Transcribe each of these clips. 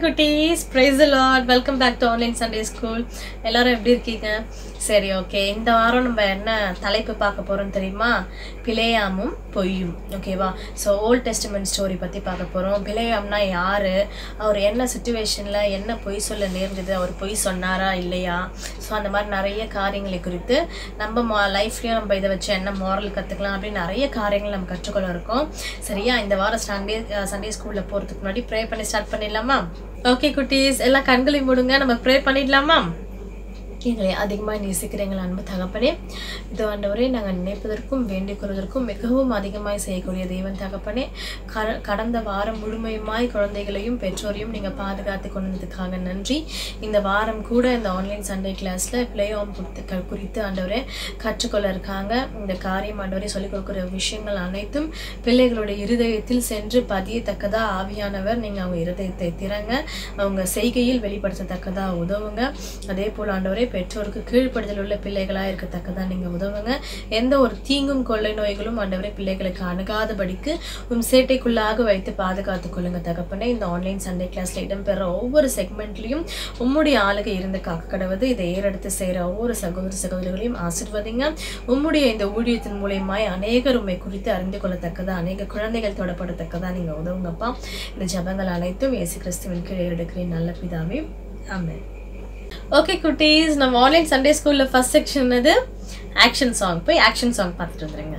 குட்டீஸ் praise Lord welcome back to online Sunday school எல்லாரும் எப்படி இருக்கீங்க சரி ஓகே இந்த வாரம் நம்ம என்ன தலைப்பு பார்க்க போறோம் தெரியுமா பிளேயாமும் பொய்யும் ஓகேவா ஸோ ஓல்ட் டெஸ்டமெண்ட் ஸ்டோரி பற்றி பார்க்க போகிறோம் பிளேயாம்னா யாரு அவர் என்ன சுச்சுவேஷனில் என்ன பொய் சொல்ல நேர்ந்தது அவர் பொய் சொன்னாரா இல்லையா ஸோ அந்த மாதிரி நிறைய காரியங்களை குறித்து நம்ம லைஃப்லேயும் நம்ம இதை வச்சு என்ன மாரல் கற்றுக்கலாம் அப்படின்னு நிறைய காரியங்கள் நம்ம கற்றுக்கொள்ள இருக்கோம் சரியா இந்த வாரம் சண்டே சண்டே ஸ்கூலில் போகிறதுக்கு முன்னாடி ப்ரே பண்ணி ஸ்டார்ட் பண்ணிடலாமா ஓகே குட்டீஸ் எல்லாம் கண்களையும் மூடுங்க நம்ம ப்ரே பண்ணிடலாமா எங்களை அதிகமாக நேசிக்கிற எங்கள் அன்பு தகப்பனே இது ஆண்டவரே நாங்கள் நினைப்பதற்கும் வேண்டிக் கொள்வதற்கும் மிகவும் அதிகமாய் செய்யக்கூடிய தெய்வன் தகப்பனே கர கடந்த வாரம் முழுமையுமாய் குழந்தைகளையும் பெற்றோரையும் நீங்கள் பாதுகாத்து கொண்டதுக்காக நன்றி இந்த வாரம் கூட இந்த ஆன்லைன் சண்டே கிளாஸில் பிளே ஆம் குறித்து குறித்து ஆண்டவரே கற்றுக்கொள்ள இருக்காங்க இந்த காரியம் ஆண்டவரே சொல்லிக் கொடுக்குற விஷயங்கள் அனைத்தும் பிள்ளைகளுடைய இருதயத்தில் சென்று பதியத்தக்கதா ஆவியானவர் நீங்கள் அவங்க இருதயத்தை திறங்க அவங்க செய்கையில் வெளிப்படுத்தத்தக்கதா உதவுங்க அதே போல் ஆண்டவரே பெற்றோருக்கு கீழ்ப்படுதல் உள்ள பிள்ளைகளாக இருக்கத்தக்கதா நீங்கள் உதவுங்க எந்த ஒரு தீங்கும் கொள்ளை நோய்களும் ஆண்டவரே பிள்ளைகளுக்கு அணுகாதபடிக்கு உம் சேட்டைக்குள்ளாக வைத்து பாதுகாத்துக் கொள்ளுங்க தகப்பனே இந்த ஆன்லைன் சண்டே கிளாஸ்ல இடம்பெற ஒவ்வொரு செக்மெண்ட்லையும் உம்முடைய ஆளுகை இருந்து காக்க கடவுது இதை ஏறெடுத்து செய்கிற ஒவ்வொரு சகோதர சகோதரிகளையும் ஆசிர்வதிங்க உம்முடைய இந்த ஊழியத்தின் மூலியமாய் அநேகர் உண்மை குறித்து அறிந்து கொள்ளத்தக்கதா அநேக குழந்தைகள் தொடப்படத்தக்கதா நீங்கள் உதவுங்கப்பா இந்த ஜபங்கள் அனைத்தும் இயேசு கிறிஸ்துவின் கீழே எடுக்கிறேன் நல்ல பிதாவே ஆமென் ஓகே குட்டீஸ் நம்ம ஆன்லைன் சண்டே ஸ்கூல்ல ஃபர்ஸ்ட் செக்ஷன் அது ஆக்ஷன் சாங் போய் ஆக்ஷன் சாங் பார்த்துட்டு வந்துருங்க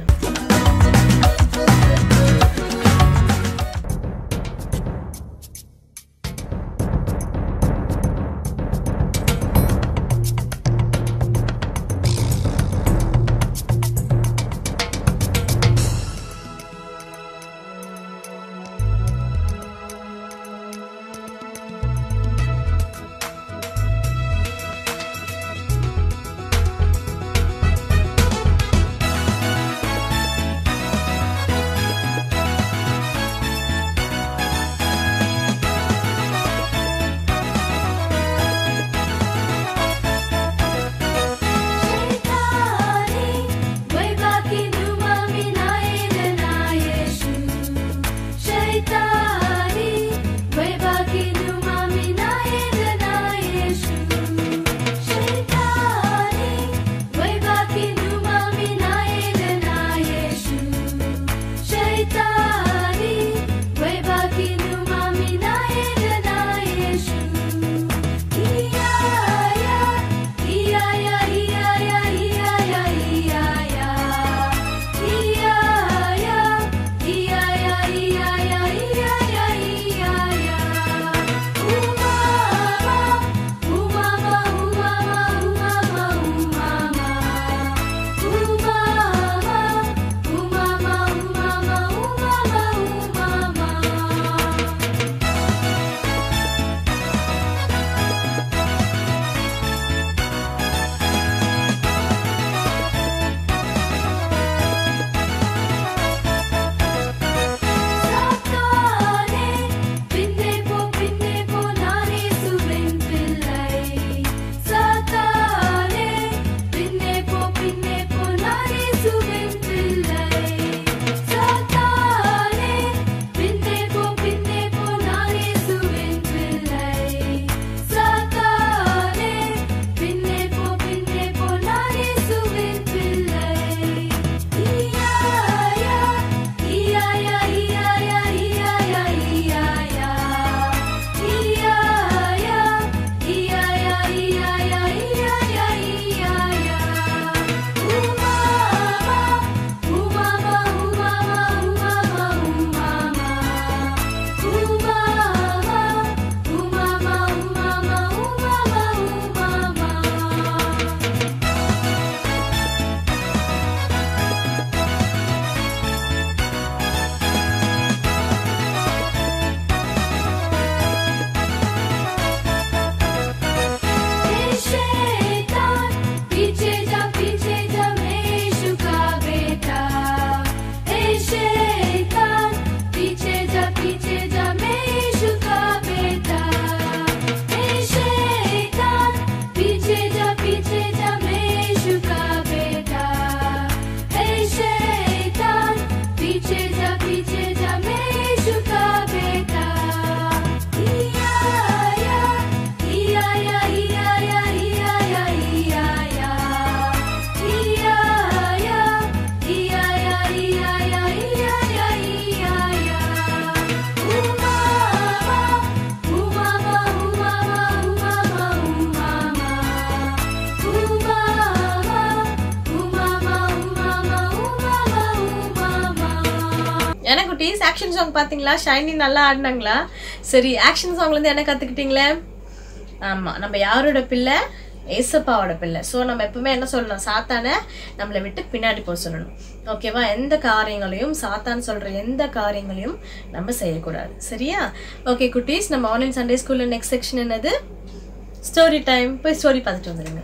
குட்டீஸ் ஆக்ஷன் சாங் பார்த்தீங்களா ஷைனி நல்லா ஆடினாங்களா சரி ஆக்ஷன் சாங்லேருந்து என்ன கற்றுக்கிட்டீங்களே ஆமாம் நம்ம யாரோட பிள்ளை ஏசப்பாவோட பிள்ளை ஸோ நம்ம எப்பவுமே என்ன சொல்லணும் சாத்தானை நம்மளை விட்டு பின்னாடி போக சொல்லணும் ஓகேவா எந்த காரியங்களையும் சாத்தான் சொல்கிற எந்த காரியங்களையும் நம்ம செய்யக்கூடாது சரியா ஓகே குட்டீஸ் நம்ம ஆன்லைன் சண்டே ஸ்கூலில் நெக்ஸ்ட் செக்ஷன் என்னது ஸ்டோரி டைம் போய் ஸ்டோரி பார்த்துட்டு வந்துடுங்க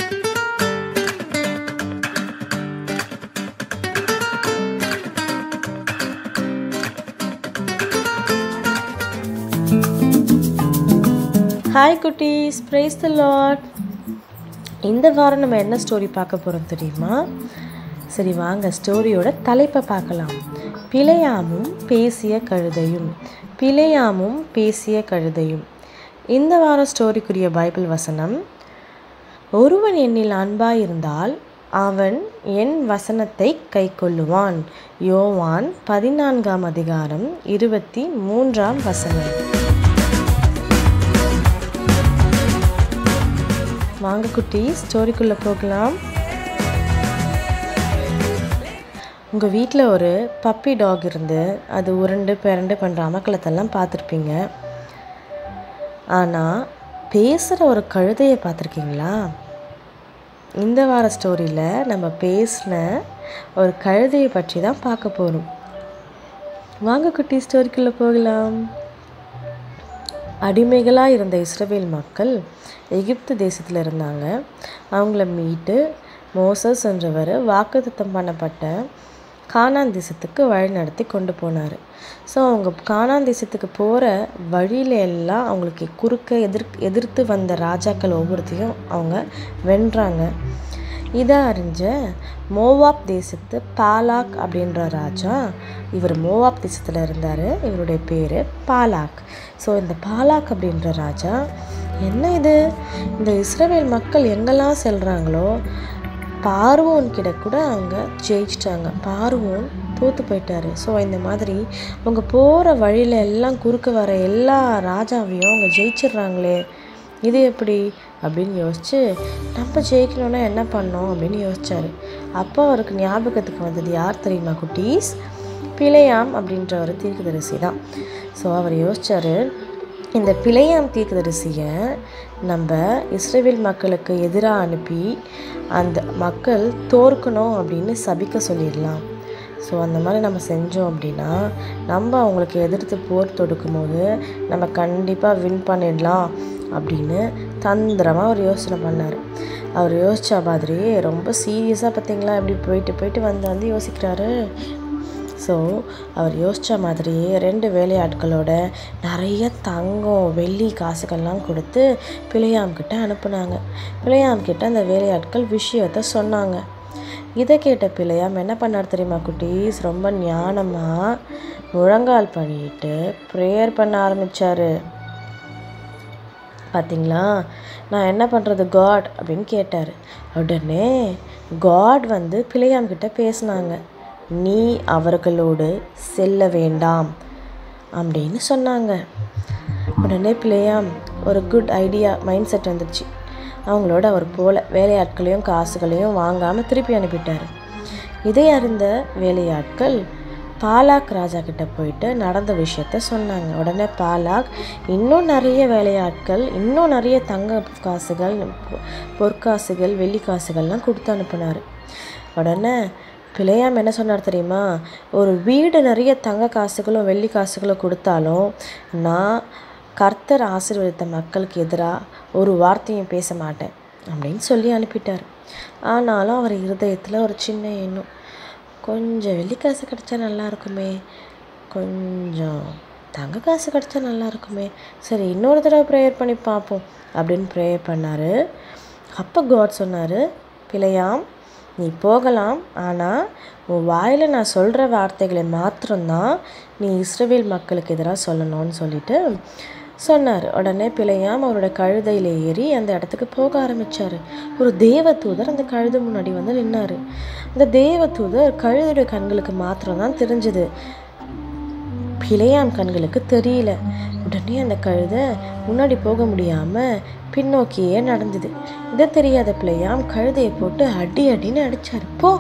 ஹாய் குட்டீஸ் பிரைஸ் த லாட் இந்த வாரம் நம்ம என்ன ஸ்டோரி பார்க்க போகிறோம் தெரியுமா சரி வாங்க ஸ்டோரியோட தலைப்பை பார்க்கலாம் பிழையாமும் பேசிய கழுதையும் பிழையாமும் பேசிய கழுதையும் இந்த வாரம் ஸ்டோரிக்குரிய பைபிள் வசனம் ஒருவன் என்னில் அன்பாயிருந்தால் அவன் என் வசனத்தை கைக்கொள்ளுவான் யோவான் பதினான்காம் அதிகாரம் இருபத்தி மூன்றாம் வசனம் வாங்க குட்டி ஸ்டோரிக்குள்ளே போகலாம் உங்கள் வீட்டில் ஒரு பப்பி டாக் இருந்து அது உருண்டு பிறண்டு பண்ணுற அமக்கலத்தெல்லாம் பார்த்துருப்பீங்க ஆனால் பேசுகிற ஒரு கழுதையை பார்த்துருக்கீங்களா இந்த வார ஸ்டோரியில் நம்ம பேசின ஒரு கழுதையை பற்றி தான் பார்க்க போகிறோம் வாங்க குட்டி ஸ்டோரிக்குள்ளே போகலாம் அடிமைகளாக இருந்த இஸ்ரவேல் மக்கள் எகிப்து தேசத்தில் இருந்தாங்க அவங்கள மீட்டு மோசஸ் என்றவர் வாக்குத்தத்தம் பண்ணப்பட்ட கானான் தேசத்துக்கு வழி நடத்தி கொண்டு போனார் ஸோ அவங்க கானான் தேசத்துக்கு போகிற வழியில எல்லாம் அவங்களுக்கு குறுக்க எதிர் எதிர்த்து வந்த ராஜாக்கள் ஒவ்வொருத்தையும் அவங்க வென்றாங்க இதை அறிஞ்ச மோவாப் தேசத்து பாலாக் அப்படின்ற ராஜா இவர் மோவாப் தேசத்தில் இருந்தார் இவருடைய பேர் பாலாக் ஸோ இந்த பாலாக் அப்படின்ற ராஜா என்ன இது இந்த இஸ்ரவேல் மக்கள் எங்கெல்லாம் செல்கிறாங்களோ பார்வோன் கிட்ட கூட அவங்க ஜெயிச்சிட்டாங்க பார்வோன் தோற்று போயிட்டாரு ஸோ இந்த மாதிரி அவங்க போகிற வழியில் எல்லாம் குறுக்க வர எல்லா ராஜாவையும் அவங்க ஜெயிச்சிடுறாங்களே இது எப்படி அப்படின்னு யோசிச்சு நம்ம ஜெயிக்கணும்னா என்ன பண்ணோம் அப்படின்னு யோசிச்சாரு அப்போ அவருக்கு ஞாபகத்துக்கு வந்தது யார் தெரியுமா குட்டீஸ் பிழையாம் அப்படின்ற ஒரு தீர்க்கதரிசி தான் ஸோ அவர் யோசிச்சாரு இந்த பிழையாம் தீர்க்கதரிசியை நம்ம இஸ்ரேல் மக்களுக்கு எதிராக அனுப்பி அந்த மக்கள் தோற்கணும் அப்படின்னு சபிக்க சொல்லிடலாம் ஸோ அந்த மாதிரி நம்ம செஞ்சோம் அப்படின்னா நம்ம அவங்களுக்கு எதிர்த்து போர் தொடுக்கும் போது நம்ம கண்டிப்பாக வின் பண்ணிடலாம் அப்படின்னு தந்திரமாக அவர் யோசனை பண்ணார் அவர் யோசித்த மாதிரி ரொம்ப சீரியஸாக பார்த்தீங்களா இப்படி போயிட்டு போயிட்டு வந்து வந்து யோசிக்கிறாரு ஸோ அவர் யோசித்த மாதிரியே ரெண்டு வேலையாட்களோட நிறைய தங்கம் வெள்ளி காசுகள்லாம் கொடுத்து பிள்ளையாம்கிட்ட அனுப்புனாங்க பிள்ளையாம்கிட்ட அந்த வேலையாட்கள் விஷயத்த சொன்னாங்க இதை கேட்ட பிள்ளையாம் என்ன பண்ணார் தெரியுமா குட்டீஸ் ரொம்ப ஞானமாக முழங்கால் பண்ணிட்டு ப்ரேயர் பண்ண ஆரம்பித்தார் பார்த்தீங்களா நான் என்ன பண்ணுறது காட் அப்படின்னு கேட்டார் உடனே காட் வந்து பிள்ளையாம் கிட்ட பேசினாங்க நீ அவர்களோடு செல்ல வேண்டாம் அப்படின்னு சொன்னாங்க உடனே பிள்ளையாம் ஒரு குட் ஐடியா மைண்ட் செட் வந்துடுச்சு அவங்களோட அவர் போல வேலையாட்களையும் காசுகளையும் வாங்காமல் திருப்பி அனுப்பிட்டார் இதை அறிந்த வேலையாட்கள் பாலாக் ராஜா கிட்ட போயிட்டு நடந்த விஷயத்த சொன்னாங்க உடனே பாலாக் இன்னும் நிறைய வேலையாட்கள் இன்னும் நிறைய தங்க காசுகள் பொ- பொற்காசுகள் வெள்ளி காசுகள்லாம் கொடுத்து அனுப்புனார் உடனே பிள்ளையாம் என்ன சொன்னார் தெரியுமா ஒரு வீடு நிறைய தங்க காசுகளும் வெள்ளி காசுகளும் கொடுத்தாலும் நான் கர்த்தர் ஆசீர்வதித்த மக்களுக்கு எதிராக ஒரு வார்த்தையும் பேச மாட்டேன் அப்படின்னு சொல்லி அனுப்பிட்டார் ஆனாலும் அவர் இருதயத்தில் ஒரு சின்ன எண்ணம் கொஞ்சம் வெள்ளி காசு கிடச்சா நல்லா இருக்குமே கொஞ்சம் தங்க காசு கிடச்சா நல்லா இருக்குமே சரி இன்னொரு தடவை ப்ரேயர் பண்ணி பார்ப்போம் அப்படின்னு ப்ரேயர் பண்ணார் அப்போ காட் சொன்னார் பிழையாம் நீ போகலாம் ஆனால் உன் வாயில் நான் சொல்கிற வார்த்தைகளை மாத்திரம்தான் நீ இஸ்ரவேல் மக்களுக்கு எதிராக சொல்லணும்னு சொல்லிட்டு சொன்னார் உடனே பிழையாம் அவரோட கழுதையில் ஏறி அந்த இடத்துக்கு போக ஆரம்பித்தார் ஒரு தேவதூதர் அந்த கழுதை முன்னாடி வந்து நின்னார் அந்த தேவதூதர் கழுதையுடைய கண்களுக்கு மாத்திரம்தான் தெரிஞ்சது பிழையாம் கண்களுக்கு தெரியல உடனே அந்த கழுதை முன்னாடி போக முடியாமல் பின்னோக்கியே நடந்தது இதை தெரியாத பிள்ளையாம் கழுதையை போட்டு அடி அடின்னு அடிச்சார் போ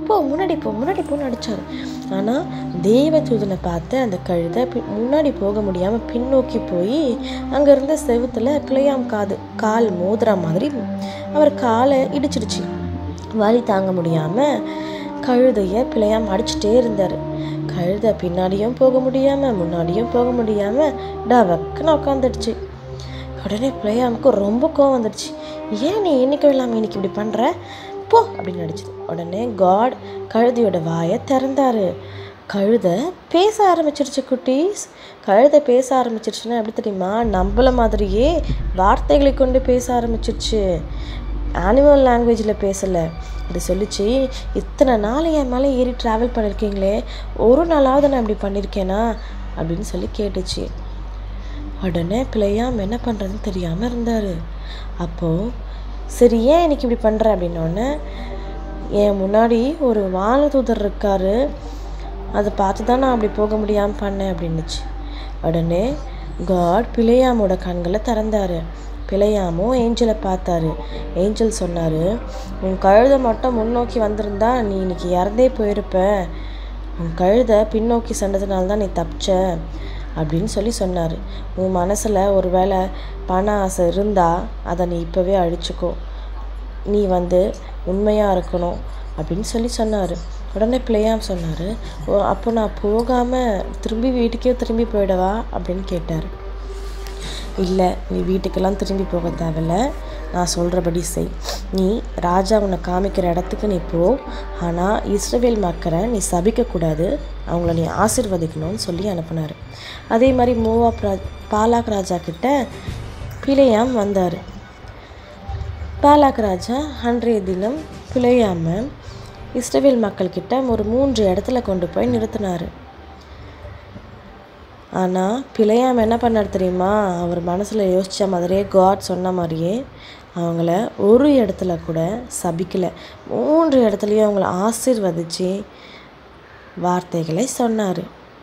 போ முன்னாடி போ முன்னாடி போன்னு அடிச்சாரு ஆனால் தெய்வ தூதனை பார்த்து அந்த கழுதை பி- முன்னாடி போக முடியாமல் பின்னோக்கி போய் அங்கே இருந்த செவுத்துல பிள்ளையாம் காது கால் மோதுற மாதிரி அவர் காலை இடிச்சிடுச்சு வலி தாங்க முடியாமல் கழுதைய பிள்ளையாம் அடிச்சிட்டே இருந்தார் கழுதை பின்னாடியும் போக முடியாமல் முன்னாடியும் போக முடியாமல் டவக்குன்னு உட்காந்துடுச்சு உடனே பிள்ளையாமுக்கு ரொம்ப கோவம் வந்துடுச்சு ஏன் நீ இன்னைக்கு இல்லாமல் இன்னைக்கு இப்படி பண்ணுற போ அப்படின்னு அடிச்சது உடனே காட் கழுதையோட வாயை திறந்தாரு கழுதை பேச ஆரம்பிச்சிருச்சு குட்டீஸ் கழுதை பேச ஆரம்பிச்சிருச்சுன்னா எப்படி தெரியுமா நம்மள மாதிரியே வார்த்தைகளை கொண்டு பேச ஆரம்பிச்சிருச்சு அனிமல் லாங்குவேஜில் பேசலை அது சொல்லிச்சு இத்தனை நாள் என் மேலே ஏறி ட்ராவல் பண்ணியிருக்கீங்களே ஒரு நாளாவது நான் இப்படி பண்ணியிருக்கேனா அப்படின்னு சொல்லி கேட்டுச்சு உடனே பிள்ளையாம் என்ன பண்ணுறதுன்னு தெரியாமல் இருந்தார் அப்போது சரி ஏன் இன்னைக்கு இப்படி பண்ணுற அப்படின்னோடனே என் முன்னாடி ஒரு வானதூதர் இருக்காரு அதை பார்த்து தான் நான் அப்படி போக முடியாமல் பண்ணேன் அப்படின்னுச்சு உடனே காட் பிள்ளையாமோட கண்களை திறந்தாரு பிள்ளையாமும் ஏஞ்சலை பார்த்தாரு ஏஞ்சல் சொன்னார் உன் கழுதை மட்டும் முன்னோக்கி வந்திருந்தா நீ இன்னைக்கு இறந்தே போயிருப்ப உன் கழுதை பின்னோக்கி சென்றதுனால தான் நீ தப்பிச்ச அப்படின்னு சொல்லி சொன்னார் உன் மனசில் ஒருவேளை பண ஆசை இருந்தால் அதை நீ இப்போவே அழிச்சுக்கோ நீ வந்து உண்மையாக இருக்கணும் அப்படின்னு சொல்லி சொன்னார் உடனே பிள்ளையாம் சொன்னார் ஓ அப்போ நான் போகாமல் திரும்பி வீட்டுக்கே திரும்பி போயிடவா அப்படின்னு கேட்டார் இல்லை நீ வீட்டுக்கெல்லாம் திரும்பி போக தேவையில்ல நான் சொல்கிறபடி செய் நீ ராஜா உன்னை காமிக்கிற இடத்துக்கு நீ போ ஆனால் இஸ்ரவேல் மக்களை நீ சபிக்கக்கூடாது அவங்கள நீ ஆசிர்வதிக்கணும்னு சொல்லி அனுப்புனார் அதே மாதிரி மூவாப் ராஜ் பாலாக் ராஜா கிட்ட பிழையாம் வந்தார் பாலாக் ராஜா அன்றைய தினம் பிழையாம இஸ்ரவேல் மக்கள்கிட்ட ஒரு மூன்று இடத்துல கொண்டு போய் நிறுத்தினார் ஆனால் பிழையாம என்ன பண்ணார் தெரியுமா அவர் மனசில் யோசித்த மாதிரியே காட் சொன்ன மாதிரியே அவங்கள ஒரு இடத்துல கூட சபிக்கலை மூன்று இடத்துலையும் அவங்கள ஆசீர்வதிச்சு வார்த்தைகளை சொன்னார்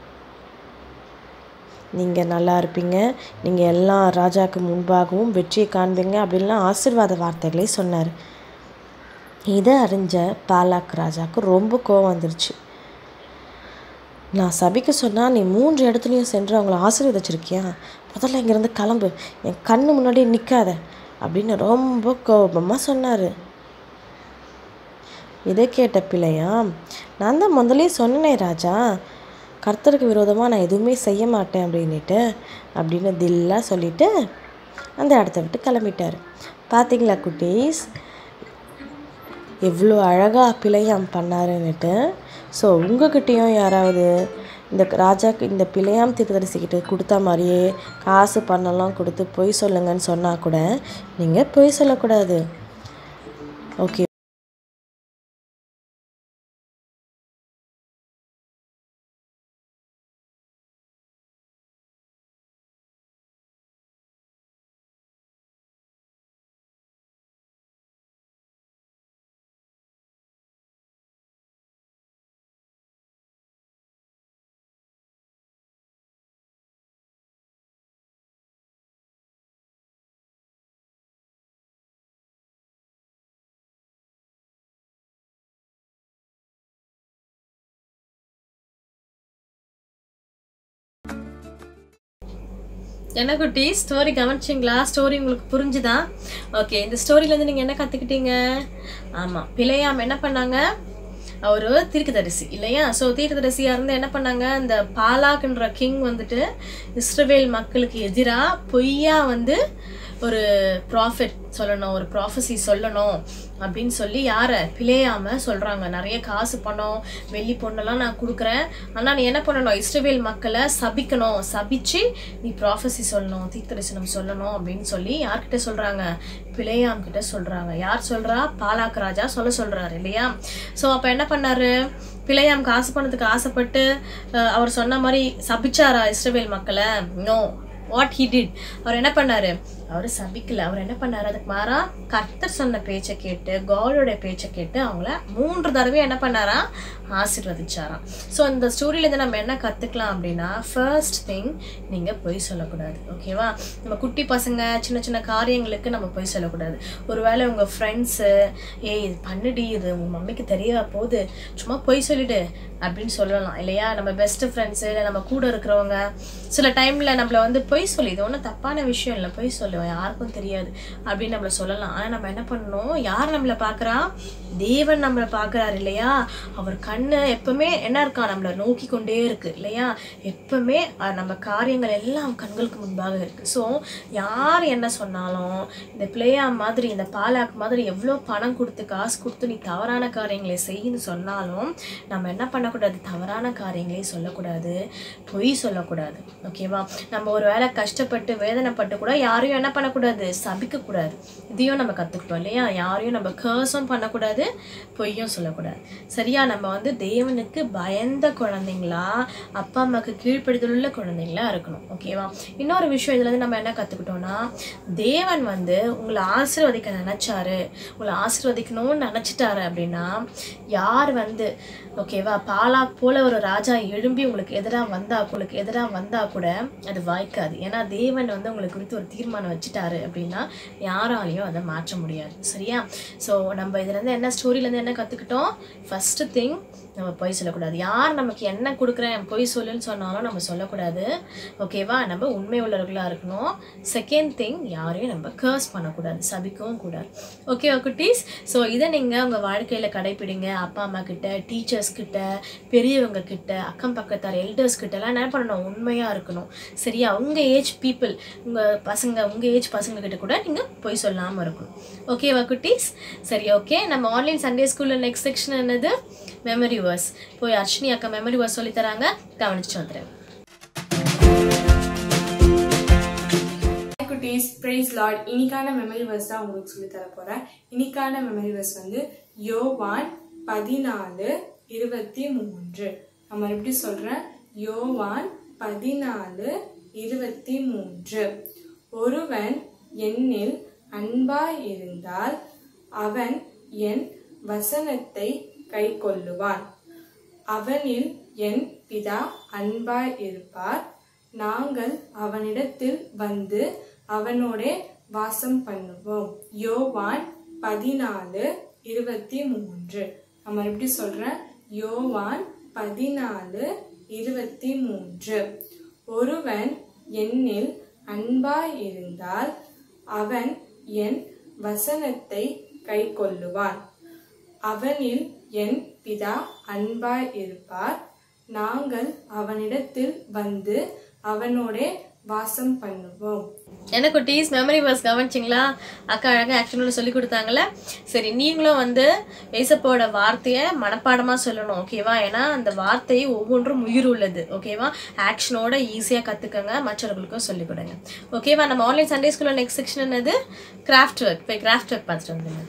நீங்கள் நல்லா இருப்பீங்க நீங்கள் எல்லா ராஜாக்கு முன்பாகவும் வெற்றியை காண்பீங்க அப்படின்லாம் ஆசீர்வாத வார்த்தைகளை சொன்னார் இதை அறிஞ்ச பாலாக் ராஜாவுக்கு ரொம்ப கோவம் வந்துருச்சு நான் சபிக்க சொன்னால் நீ மூன்று இடத்துலையும் சென்று அவங்கள ஆசீர்வதிச்சிருக்கியா முதல்ல இங்கேருந்து கிளம்பு என் கண்ணு முன்னாடி நிற்காத அப்படின்னு ரொம்ப கோபமாக சொன்னார் இதை கேட்ட பிள்ளையா நான் தான் முதல்லயே சொன்னேனே ராஜா கர்த்தருக்கு விரோதமாக நான் எதுவுமே செய்ய மாட்டேன் அப்படின்னுட்டு அப்படின்னு தில்லாக சொல்லிட்டு அந்த இடத்த விட்டு கிளம்பிட்டார் பார்த்தீங்களா குட்டீஸ் எவ்வளோ அழகாக பிழையாம் பண்ணாருன்னுட்டு ஸோ உங்ககிட்டயும் யாராவது இந்த ராஜாக்கு இந்த பிழையாம் தீர்க்கதரிசிக்கிட்ட கொடுத்த மாதிரியே காசு பணம்லாம் கொடுத்து பொய் சொல்லுங்கன்னு சொன்னால் கூட நீங்கள் பொய் சொல்லக்கூடாது ஓகே என்ன குட்டி ஸ்டோரி கவனிச்சிங்களா ஸ்டோரி உங்களுக்கு புரிஞ்சுதா ஓகே இந்த ஸ்டோரியிலேருந்து நீங்கள் என்ன கற்றுக்கிட்டீங்க ஆமாம் பிழையாம் என்ன பண்ணாங்க அவரு தீர்க்கதரிசி இல்லையா ஸோ தீர்க்கதரிசியாக இருந்து என்ன பண்ணாங்க இந்த பாலாக்ன்ற கிங் வந்துட்டு இஸ்ரவேல் மக்களுக்கு எதிராக பொய்யா வந்து ஒரு ப்ராஃபிட் சொல்லணும் ஒரு ப்ராஃபஸி சொல்லணும் அப்படின்னு சொல்லி யாரை பிழையாம சொல்றாங்க நிறைய காசு பணம் வெள்ளி பொண்ணெல்லாம் நான் கொடுக்குறேன் ஆனால் நீ என்ன பண்ணணும் இஸ்ரவேல் மக்களை சபிக்கணும் சபிச்சு நீ ப்ராஃபஸி சொல்லணும் தீர்த்தரிசனம் சொல்லணும் அப்படின்னு சொல்லி யார்கிட்ட சொல்றாங்க பிழையாம் கிட்ட சொல்றாங்க யார் சொல்றா பாலாக் ராஜா சொல்ல சொல்றாரு இல்லையா ஸோ அப்போ என்ன பண்ணாரு பிழையாம் காசு பணத்துக்கு ஆசைப்பட்டு அஹ், அவர் சொன்ன மாதிரி சபிச்சாரா இஸ்ரவேல் மக்களை நோ வாட் ஹி டிட் அவர் என்ன பண்ணாரு அவர் சபிக்கல அவர் என்ன பண்ணாரு அதுக்கு மாறா கர்த்தர் சொன்ன பேச்சை கேட்டு காடோட பேச்சை கேட்டு அவங்கள மூன்று தடவை என்ன பண்ணாரா ஆசீர்வதிச்சாராம் ஸோ இந்த ஸ்டோரியிலேருந்து நம்ம என்ன கற்றுக்கலாம் அப்படின்னா ஃபர்ஸ்ட் திங் நீங்கள் பொய் சொல்லக்கூடாது ஓகேவா நம்ம குட்டி பசங்க சின்ன சின்ன காரியங்களுக்கு நம்ம பொய் சொல்லக்கூடாது ஒருவேளை உங்கள் ஃப்ரெண்ட்ஸு ஏய் இது பண்ணுடி இது உங்கள் மம்மிக்கு தெரிய போகுது சும்மா பொய் சொல்லிடு அப்படின்னு சொல்லலாம் இல்லையா நம்ம பெஸ்ட் ஃப்ரெண்ட்ஸு இல்லை நம்ம கூட இருக்கிறவங்க சில டைமில் நம்மளை வந்து பொய் சொல்லி இது ஒன்றும் தப்பான விஷயம் இல்லை பொய் சொல்லுவோம் யாருக்கும் தெரியாது அப்படின்னு நம்மளை சொல்லலாம் ஆனால் நம்ம என்ன பண்ணணும் யார் நம்மளை பார்க்குறா தேவன் நம்மளை பார்க்குறாரு இல்லையா அவர் கண்ணு எப்பவுமே என்ன இருக்கா நம்மளை நோக்கி கொண்டே இருக்கு இல்லையா எப்பவுமே அஹ், நம்ம காரியங்கள் எல்லாம் கண்களுக்கு முன்பாக இருக்கு ஸோ யார் என்ன சொன்னாலும் இந்த பிளேயா மாதிரி இந்த பாலாக் மாதிரி எவ்வளோ பணம் கொடுத்து காசு கொடுத்து நீ தவறான காரியங்களை செய்யுன்னு சொன்னாலும் நம்ம என்ன பண்ணக்கூடாது தவறான காரியங்களே சொல்லக்கூடாது பொய் சொல்லக்கூடாது ஓகேவா நம்ம ஒரு வேளை கஷ்டப்பட்டு வேதனைப்பட்டு கூட யாரையும் என்ன பண்ணக்கூடாது சபிக்கக்கூடாது இதையும் நம்ம கற்றுக்கிட்டோம் இல்லையா யாரையும் நம்ம கேர்ஸும் பண்ணக்கூடாது பொய்யும் சொல்லக்கூடாது சரியா நம்ம வந்து தேவனுக்கு பயந்த குழந்தைங்களா அப்பா அம்மாவுக்கு கீழ்ப்படுதல் உள்ள குழந்தைங்களா இருக்கணும் ஓகேவா இன்னொரு விஷயம் இதுல இருந்து நம்ம என்ன கற்றுக்கிட்டோம்னா தேவன் வந்து உங்களை ஆசீர்வதிக்க நினைச்சாரு உங்களை ஆசீர்வதிக்கணும்னு நினச்சிட்டாரு அப்படின்னா யார் வந்து ஓகேவா பாலாக் போல ஒரு ராஜா எழும்பி உங்களுக்கு எதிராக வந்தா உங்களுக்கு எதிராக வந்தா கூட அது வாய்க்காது ஏன்னா தேவன் வந்து உங்களுக்கு குறித்து ஒரு தீர்மானம் வச்சுட்டாரு அப்படின்னா யாராலையும் அதை மாற்ற முடியாது சரியா ஸோ நம்ம இதுலேருந்து என்ன ஸ்டோரியிலேருந்து என்ன கற்றுக்கிட்டோம் ஃபஸ்ட்டு திங் நம்ம பொய் சொல்லக்கூடாது யார் நமக்கு என்ன கொடுக்குறேன் பொய் சொல்லுன்னு சொன்னாலும் நம்ம சொல்லக்கூடாது ஓகேவா நம்ம உண்மை உள்ளவர்களாக இருக்கணும் செகண்ட் திங் யாரையும் நம்ம கர்ஸ் பண்ணக்கூடாது சபிக்கவும் கூடாது ஓகேவா குட்டீஸ் ஸோ இதை நீங்கள் உங்கள் வாழ்க்கையில் கடைப்பிடிங்க அப்பா அம்மா கிட்ட டீச்சர்ஸ் கிட்ட பெரியவங்க கிட்ட அக்கம் பக்கத்தார் எல்டர்ஸ் கிட்ட எல்லாம் என்ன பண்ணணும் உண்மையாக இருக்கணும் சரியா உங்கள் ஏஜ் பீப்புள் உங்கள் பசங்க உங்கள் ஏஜ் பசங்க கிட்ட கூட நீங்கள் பொய் சொல்லாமல் இருக்கணும் ஓகேவா குட்டீஸ் சரி ஓகே நம்ம ஆன்லைன் சண்டே ஸ்கூலில் நெக்ஸ்ட் செக்ஷன் என்னது மெமரி வேர்ஸ் போய் அர்ஷினி அக்கா மெமரி வேர்ஸ் சொல்லித்தராங்க கவனிச்சுட்டு வந்துடுறேன் குட்டீஸ் பிரைஸ் லார்ட் இன்னைக்கான மெமரி வர்ஸ் தான் உங்களுக்கு சொல்லி தர போறேன் இன்னைக்கான மெமரி வர்ஸ் வந்து யோவான் பதினாலு இருபத்தி மூன்று நம்ம எப்படி சொல்றேன் யோவான் பதினாலு இருபத்தி மூன்று ஒருவன் என்னில் அன்பாய் இருந்தால் அவன் என் வசனத்தை கை கொள்ளுவான் அவனில் என் பிதா அன்பாய் இருப்பார் நாங்கள் அவனிடத்தில் வந்து அவனோடே வாசம் பண்ணுவோம் யோவான் பதினாலு இருபத்தி மூன்று நம்ம எப்படி சொல்றேன் யோவான் பதினாலு இருபத்தி மூன்று ஒருவன் என்னில் அன்பாய் இருந்தால் அவன் என் வசனத்தை கை கொள்ளுவான் அவனில் என் பிதா அன்பாய் இருப்பார் நாங்கள் அவனிடத்தில் வந்து அவனோடே வாசம் பண்ணுவோம் என்ன குட்டீஸ் மெமரி பஸ் கவனிச்சிங்களா அக்கா அழகாக ஆக்ஷனோட சொல்லி கொடுத்தாங்கல்ல சரி நீங்களும் வந்து ஏசப்போட வார்த்தையை மனப்பாடமாக சொல்லணும் ஓகேவா ஏன்னா அந்த வார்த்தை ஒவ்வொன்றும் உயிர் உள்ளது ஓகேவா ஆக்ஷனோட ஈஸியாக கற்றுக்கங்க மற்றவர்களுக்கும் சொல்லிக் கொடுங்க ஓகேவா நம்ம ஆன்லைன் சண்டே ஸ்கூலில் நெக்ஸ்ட் செக்ஷன் என்னது கிராஃப்ட் ஒர்க் போய் கிராஃப்ட் ஒர்க் பார்த்துட்டு வந்துடுங்க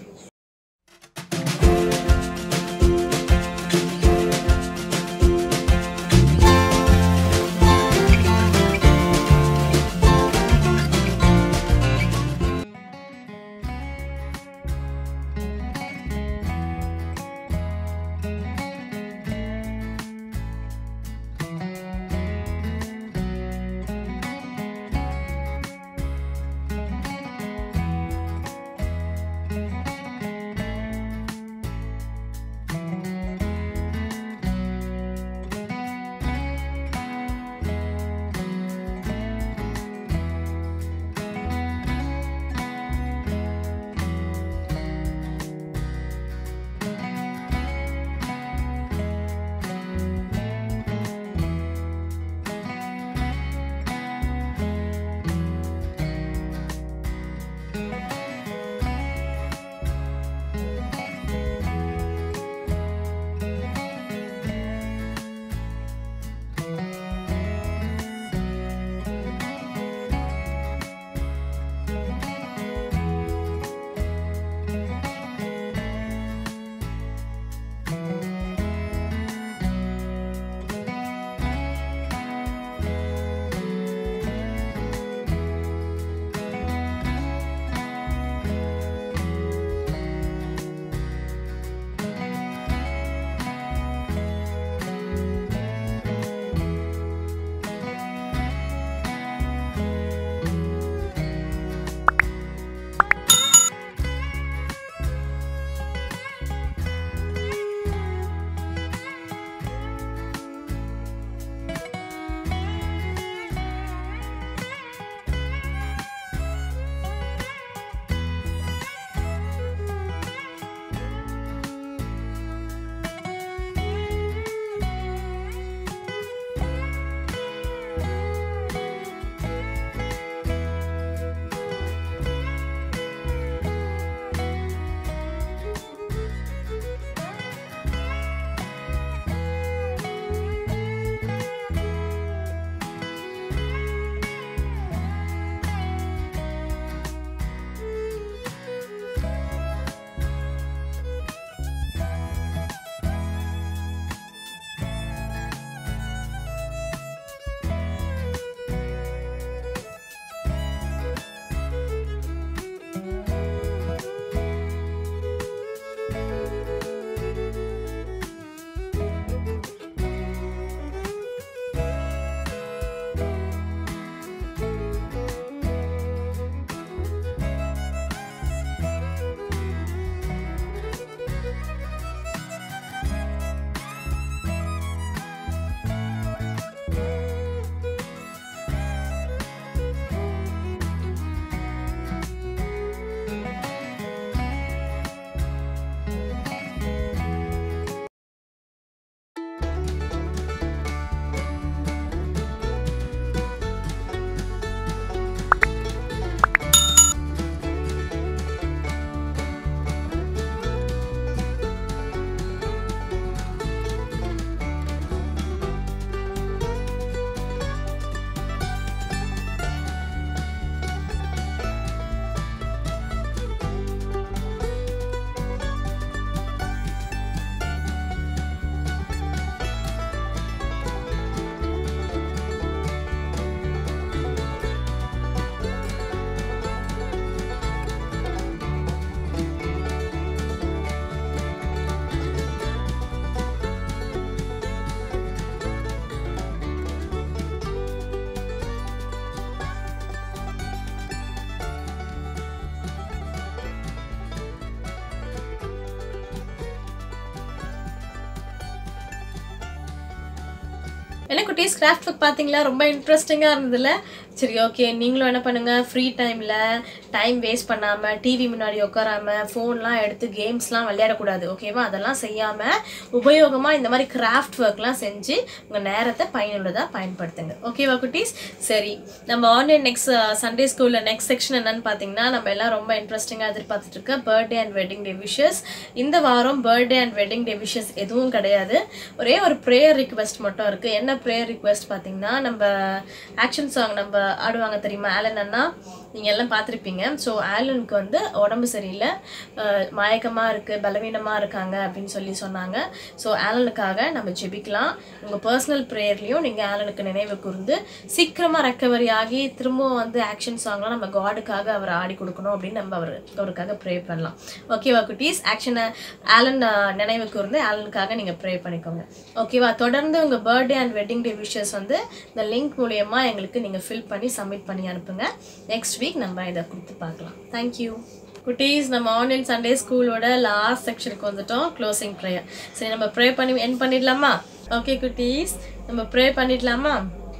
எனக்கு குட்டீஸ் கிராஃப்ட் புக் பார்த்தீங்களா ரொம்ப இன்ட்ரெஸ்டிங்காக இருந்ததுல சரி ஓகே நீங்களும் என்ன பண்ணுங்கள் ஃப்ரீ டைமில் டைம் வேஸ்ட் பண்ணாமல் டிவி முன்னாடி உட்காராம ஃபோன்லாம் எடுத்து கேம்ஸ்லாம் விளையாடக்கூடாது ஓகேவா அதெல்லாம் செய்யாமல் உபயோகமாக இந்த மாதிரி கிராஃப்ட் ஒர்க்லாம் செஞ்சு உங்கள் நேரத்தை பயனுள்ளதாக பயன்படுத்துங்க ஓகேவா குட்டீஸ் சரி நம்ம ஆன்லைன் நெக்ஸ்ட் சண்டே ஸ்கூலில் நெக்ஸ்ட் செக்ஷன் என்னன்னு பார்த்தீங்கன்னா நம்ம எல்லாம் ரொம்ப இன்ட்ரெஸ்டிங்காக எதிர்பார்த்துட்டு இருக்க birthday and wedding day wishes இந்த வாரம் birthday and wedding day wishes எதுவும் கிடையாது ஒரே ஒரு ப்ரேயர் ரிக்வெஸ்ட் மட்டும் இருக்குது என்ன ப்ரேயர் ரிக்வெஸ்ட் பார்த்தீங்கன்னா நம்ம ஆக்ஷன் சாங் நம்ம ஆடுவாங்க தெரியுமா ஆலன் அண்ணா நீங்கள் எல்லாம் பார்த்துருப்பீங்க ஸோ ஆலனுக்கு வந்து உடம்பு சரியில்லை மயக்கமாக இருக்குது பலவீனமாக இருக்காங்க அப்படின்னு சொல்லி சொன்னாங்க ஸோ ஆலனுக்காக நம்ம ஜெபிக்கலாம் உங்கள் பர்சனல் ப்ரேயர்லேயும் நீங்கள் ஆலனுக்கு நினைவு கூர்ந்து சீக்கிரமாக ரெக்கவரி ஆகி திரும்பவும் வந்து ஆக்ஷன் சாங்லாம் நம்ம காடுக்காக அவர் ஆடி கொடுக்கணும் அப்படின்னு நம்ம அவர் அவருக்காக ப்ரே பண்ணலாம் ஓகேவா குட்டீஸ் ஆக்ஷனை ஆலன் அஹ், நினைவு கூர்ந்து ஆலனுக்காக நீங்கள் ப்ரே பண்ணிக்கோங்க ஓகேவா தொடர்ந்து உங்கள் birthday and wedding day wishes வந்து இந்த லிங்க் மூலயமா எங்களுக்கு நீங்கள் ஃபில் பண்ணி சப்மிட் பண்ணி அனுப்புங்க நெக்ஸ்ட் வீக் நம்ம இதை கொடுத்து பார்க்கலாம் தேங்க்யூ குட்டீஸ் நம்ம ஆன்லைன் சண்டே ஸ்கூலோட லாஸ்ட் செக்ஷனுக்கு வந்துட்டோம் க்ளோசிங் ப்ரேயர் சரி நம்ம ப்ரே பண்ணி என் பண்ணிடலாமா ஓகே குட்டீஸ் நம்ம ப்ரே பண்ணிடலாமா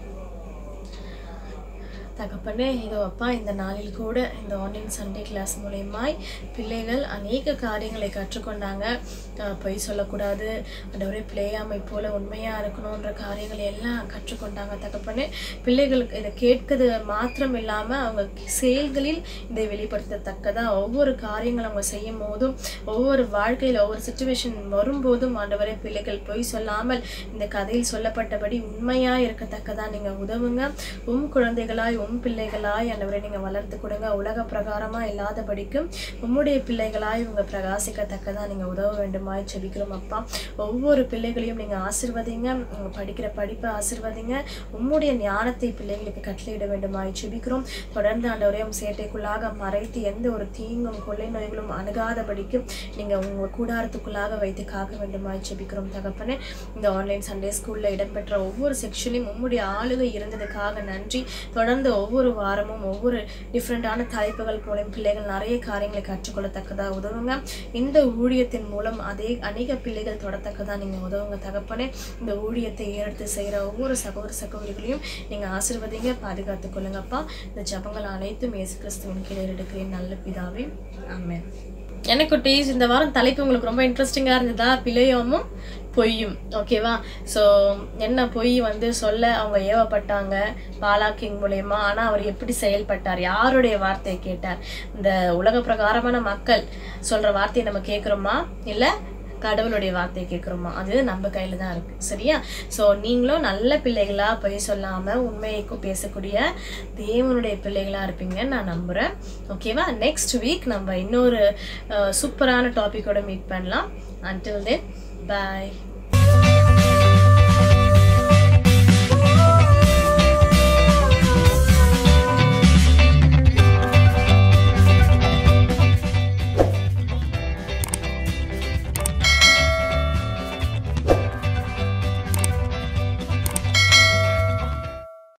தகப்பனே இதோ அப்பா இந்த நாளில் கூட இந்த ஆன்லைன் சண்டே கிளாஸ் மூலயமாய் பிள்ளைகள் அநேக காரியங்களை கற்றுக்கொண்டாங்க அஹ் பொய் சொல்லக்கூடாது ஆண்டவரே பிள்ளையாமை போல உண்மையாக இருக்கணுன்ற காரியங்களை எல்லாம் கற்றுக்கொண்டாங்க தகப்பனே பிள்ளைகளுக்கு இதை கேட்கிறது மாத்திரம் இல்லாமல் அவங்க செயல்களில் இதை வெளிப்படுத்தத்தக்கதாக ஒவ்வொரு காரியங்கள் அவங்க செய்யும் போதும் ஒவ்வொரு வாழ்க்கையில் ஒவ்வொரு சுச்சுவேஷன் வரும்போதும் ஆண்டவரே பிள்ளைகள் பொய் சொல்லாமல் இந்த கதையில் சொல்லப்பட்டபடி உண்மையாக இருக்கத்தக்கதாக நீங்கள் உதவுங்க உம் குழந்தைகளாய் உம் பிள்ளைகளாய் ஆண்டவரை நீங்கள் வளர்த்து கொடுங்க உலக பிரகாரமாக இல்லாதபடிக்கும் உம்முடைய பிள்ளைகளாய் இவங்க பிரகாசிக்கத்தக்கதாக நீங்கள் உதவ வேண்டுமாய் செபிக்கிறோம் அப்பா ஒவ்வொரு பிள்ளைகளையும் நீங்கள் ஆசிர்வதிங்க அவங்க படிக்கிற படிப்பை ஆசிர்வதிங்க உம்முடைய ஞானத்தை பிள்ளைகளுக்கு கட்டளையிட வேண்டுமாய் செபிக்கிறோம் தொடர்ந்து ஆண்டவரே உம் சேட்டைக்குள்ளாக மறைத்து எந்த ஒரு தீங்கும் கொள்ளை நோய்களும் அணுகாதபடிக்கும் நீங்கள் உங்கள் கூடாரத்துக்குள்ளாக வைத்து காக்க வேண்டுமாய் செபிக்கிறோம் தகப்பனே இந்த ஆன்லைன் சண்டே ஸ்கூலில் இடம்பெற்ற ஒவ்வொரு செக்ஷனையும் உம்முடைய ஆளுகை இருந்ததுக்காக நன்றி தொடர்ந்து ஒவ்வொரு வாரமும் ஒவ்வொரு டிஃப்ரெண்டான தலைப்புகள் மூலம் பிள்ளைகள் நிறைய காரியங்களை கற்றுக்கொள்ளத்தக்கதாக உதவுங்க இந்த ஊழியத்தின் மூலம் அதே அநேக பிள்ளைகள் தொடத்தக்கதாக நீங்கள் உதவுங்க தகப்பனே இந்த ஊழியத்தை ஏறெடுத்து செய்கிற ஒவ்வொரு சகோதர சகோதரிகளையும் நீங்கள் ஆசீர்வதிங்க பாதுகாத்துக் கொள்ளுங்கப்பா இந்த ஜபங்கள் அனைத்தும் இயேசு கிறிஸ்துவின் கீழே எடுக்கிறேன் நல்ல பிதாவே ஆமென் எனக்கு குட்டீஸ் இந்த வாரம் தலைப்பு உங்களுக்கு ரொம்ப இன்ட்ரெஸ்டிங்காக இருந்ததா பிழையோமும் பொய்யும் ஓகேவா ஸோ என்ன பொய் வந்து சொல்ல அவங்க ஏவப்பட்டாங்க பாலாக்கிங் மூலயமா ஆனால் அவர் எப்படி செயல்பட்டார் யாருடைய வார்த்தையை கேட்டார் இந்த உலக பிரகாரமான மக்கள் சொல்கிற வார்த்தையை நம்ம கேட்குறோமா இல்லை கடவுளுடைய வார்த்தையை கேட்குறோமா அது நம்ம கையில் தான் இருக்குது சரியா ஸோ நீங்களும் நல்ல பிள்ளைகளாக பொய் சொல்லாமல் உண்மையை கு- பேசக்கூடிய தேவனுடைய பிள்ளைகளாக இருப்பீங்கன்னு நான் நம்புகிறேன் ஓகேவா நெக்ஸ்ட் வீக் நம்ம இன்னொரு சூப்பரான டாப்பிக்கோட மீட் பண்ணலாம் until then bye